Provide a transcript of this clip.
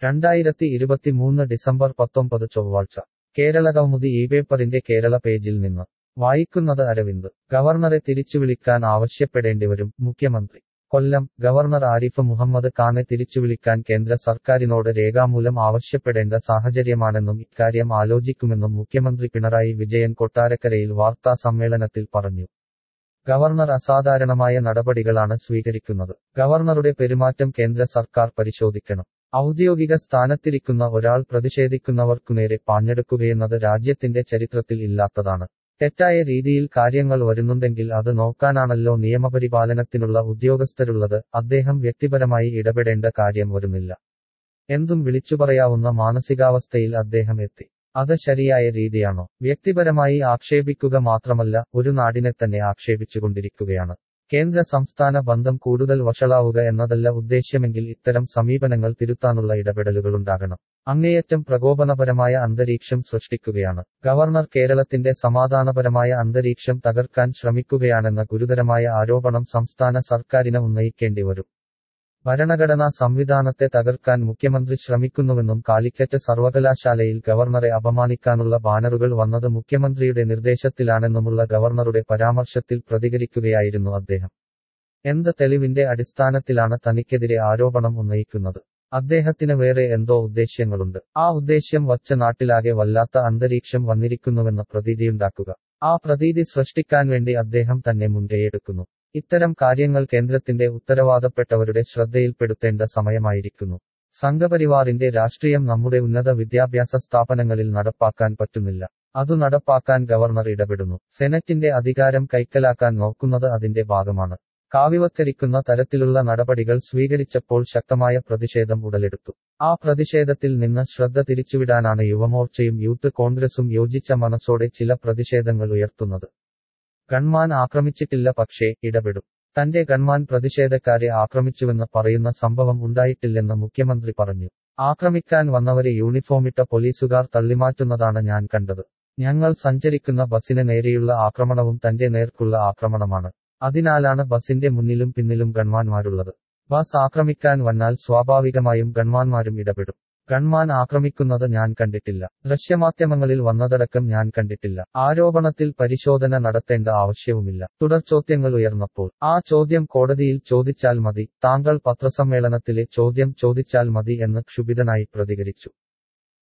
രണ്ടായിരത്തി ഇരുപത്തിമൂന്ന് ഡിസംബർ പത്തൊമ്പത് ചൊവ്വാഴ്ച കേരള കൗമുദി ഈ പേപ്പറിന്റെ കേരള പേജിൽ നിന്ന് വായിക്കുന്നത് അരവിന്ദ് ഗവർണറെ തിരിച്ചുവിളിക്കാൻ ആവശ്യപ്പെടേണ്ടിവരും മുഖ്യമന്ത്രി കൊല്ലം ഗവർണർ ആരിഫ് മുഹമ്മദ് ഖാനെ തിരിച്ചുവിളിക്കാൻ കേന്ദ്ര സർക്കാരിനോട് രേഖാമൂലം ആവശ്യപ്പെടേണ്ട സാഹചര്യമാണെന്നും ഇക്കാര്യം ആലോചിക്കുമെന്നും മുഖ്യമന്ത്രി പിണറായി വിജയൻ കൊട്ടാരക്കരയിൽ വാർത്താ സമ്മേളനത്തിൽ പറഞ്ഞു ഗവർണർ അസാധാരണമായ നടപടികളാണ് സ്വീകരിക്കുന്നത് ഗവർണറുടെ പെരുമാറ്റം കേന്ദ്ര സർക്കാർ പരിശോധിക്കണം ഔദ്യോഗിക സ്ഥാനത്തിരിക്കുന്ന ഒരാൾ പ്രതിഷേധിക്കുന്നവർക്കുനേരെ പാഞ്ഞെടുക്കുകയെന്നത് രാജ്യത്തിന്റെ ചരിത്രത്തിൽ ഇല്ലാത്തതാണ് തെറ്റായ രീതിയിൽ കാര്യങ്ങൾ വരുന്നുണ്ടെങ്കിൽ അത് നോക്കാനാണല്ലോ നിയമപരിപാലനത്തിനുള്ള ഉദ്യോഗസ്ഥരുള്ളത് അദ്ദേഹം വ്യക്തിപരമായി ഇടപെടേണ്ട കാര്യം വരുന്നില്ല എന്തും വിളിച്ചുപറയാവുന്ന മാനസികാവസ്ഥയിൽ അദ്ദേഹം എത്തി അത് ശരിയായ രീതിയാണോ വ്യക്തിപരമായി ആക്ഷേപിക്കുക മാത്രമല്ല ഒരു നാടിനെ തന്നെ ആക്ഷേപിച്ചുകൊണ്ടിരിക്കുകയാണ് കേന്ദ്ര സംസ്ഥാന ബന്ധം കൂടുതൽ വഷളാവുക എന്നതല്ല ഉദ്ദേശ്യമെങ്കിൽ ഇത്തരം സമീപനങ്ങൾ തിരുത്താനുള്ള ഇടപെടലുകളുണ്ടാകണം അങ്ങേയറ്റം പ്രകോപനപരമായ അന്തരീക്ഷം സൃഷ്ടിക്കുകയാണ് ഗവർണർ കേരളത്തിന്റെ സമാധാനപരമായ അന്തരീക്ഷം തകർക്കാൻ ശ്രമിക്കുകയാണെന്ന ഗുരുതരമായ ആരോപണം സംസ്ഥാന സർക്കാരിന് ഉന്നയിക്കേണ്ടി വരും ഭരണഘടനാ സംവിധാനത്തെ തകർക്കാൻ മുഖ്യമന്ത്രി ശ്രമിക്കുന്നുവെന്നും കാലിക്കറ്റ് സർവകലാശാലയിൽ ഗവർണറെ അപമാനിക്കാനുള്ള ബാനറുകൾ വന്നത് മുഖ്യമന്ത്രിയുടെ നിർദ്ദേശത്തിലാണെന്നുമുള്ള ഗവർണറുടെ പരാമർശത്തിൽ പ്രതികരിക്കുകയായിരുന്നു അദ്ദേഹം എന്ത് തെളിവിന്റെ അടിസ്ഥാനത്തിലാണ് തനിക്കെതിരെ ആരോപണം ഉന്നയിക്കുന്നത് അദ്ദേഹത്തിന് വേറെ എന്തോ ഉദ്ദേശ്യങ്ങളുണ്ട് ആ ഉദ്ദേശ്യം വച്ച നാട്ടിലാകെ വല്ലാത്ത അന്തരീക്ഷം വന്നിരിക്കുന്നുവെന്ന പ്രതീതിയുണ്ടാക്കുക ആ പ്രതീതി സൃഷ്ടിക്കാൻ വേണ്ടി അദ്ദേഹം തന്നെ മുൻകൈയെടുക്കുന്നു ഇത്തരം കാര്യങ്ങൾ കേന്ദ്രത്തിന്റെ ഉത്തരവാദപ്പെട്ടവരുടെ ശ്രദ്ധയിൽപ്പെടുത്തേണ്ട സമയമായിരിക്കുന്നു സംഘപരിവാറിന്റെ രാഷ്ട്രീയം നമ്മുടെ ഉന്നത വിദ്യാഭ്യാസ സ്ഥാപനങ്ങളിൽ നടപ്പാക്കാൻ പറ്റുന്നില്ല അതു നടപ്പാക്കാൻ ഗവർണർ ഇടപെടുന്നു സെനറ്റിന്റെ അധികാരം കൈക്കലാക്കാൻ നോക്കുന്നത് അതിന്റെ ഭാഗമാണ് കാവ്യവത്കരിക്കുന്ന തരത്തിലുള്ള നടപടികൾ സ്വീകരിച്ചപ്പോൾ ശക്തമായ പ്രതിഷേധം ഉടലെടുത്തു ആ പ്രതിഷേധത്തിൽ നിന്ന് ശ്രദ്ധ തിരിച്ചുവിടാനാണ് യുവമോർച്ചയും യൂത്ത് കോൺഗ്രസും യോജിച്ച മനസ്സോടെ ചില പ്രതിഷേധങ്ങൾ ഉയർത്തുന്നത് ഗൺമാൻ ആക്രമിച്ചിട്ടില്ല പക്ഷേ ഇടപെടും തന്റെ ഗൺമാൻ പ്രതിഷേധക്കാരെ ആക്രമിച്ചുവെന്ന് പറയുന്ന സംഭവം ഉണ്ടായിട്ടില്ലെന്ന് മുഖ്യമന്ത്രി പറഞ്ഞു ആക്രമിക്കാൻ വന്നവരെ യൂണിഫോമിട്ട പോലീസുകാർ തള്ളിമാറ്റുന്നതാണ് ഞാൻ കണ്ടത് ഞങ്ങൾ സഞ്ചരിക്കുന്ന ബസിന് നേരെയുള്ള ആക്രമണവും തന്റെ നേർക്കുള്ള ആക്രമണമാണ് അതിനാലാണ് ബസിന്റെ മുന്നിലും പിന്നിലും ഗൺമാന്മാരുള്ളത് ബസ് ആക്രമിക്കാൻ വന്നാൽ സ്വാഭാവികമായും ഗൺമാന്മാരും ഇടപെടും ഗൺമാൻ ആക്രമിക്കുന്നത് ഞാൻ കണ്ടിട്ടില്ല ദൃശ്യമാധ്യമങ്ങളിൽ വന്നതടക്കം ഞാൻ കണ്ടിട്ടില്ല ആരോപണത്തിൽ പരിശോധന നടത്തേണ്ട ആവശ്യവുമില്ല തുടർ ചോദ്യങ്ങൾ ഉയർന്നപ്പോൾ ആ ചോദ്യം കോടതിയിൽ ചോദിച്ചാൽ മതി താങ്കൾ പത്രസമ്മേളനത്തിലെ ചോദ്യം ചോദിച്ചാൽ മതി എന്ന് ക്ഷുഭിതനായി പ്രതികരിച്ചു